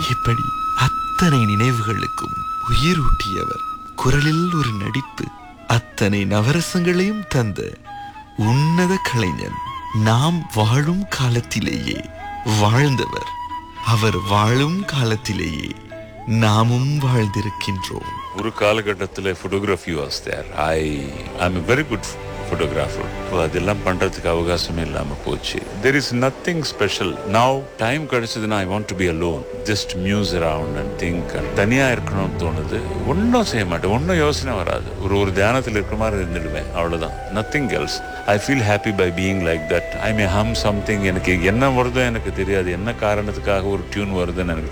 இப்படி அத்தனை நினைவுகளுக்கும் உயிரூட்டியவர் குரலில் ஒரு நடிப்பு அத்தனை நவரசங்களையும் தந்த உன்னத கலைஞன் நாம் வாழும் காலத்திலேயே வாழ்ந்தவர் அவர் வாழும் காலத்திலேயே நாமும் வாழ்ந்திருக்கின்றோம் ஒரு காலகட்டத்தில் photography was there I I'm a very good photographer இப்போ அதெல்லாம் பண்ணுறதுக்கு அவகாசமே இல்லாமல் போச்சு there is nothing special now time கிடைச்சதுன்னா I want to be alone just muse around and think and தனியாக இருக்கணும்னு தோணுது ஒன்றும் செய்ய மாட்டேன் ஒன்றும் யோசனை வராது ஒரு ஒரு தியானத்தில் இருக்கிற மாதிரி இருந்துடுவேன் அவ்வளோதான் nothing else I feel happy by being like that I may hum something எனக்கு என்ன வருதோ எனக்கு தெரியாது என்ன காரணத்துக்காக ஒரு டியூன் வருதுன்னு எனக்கு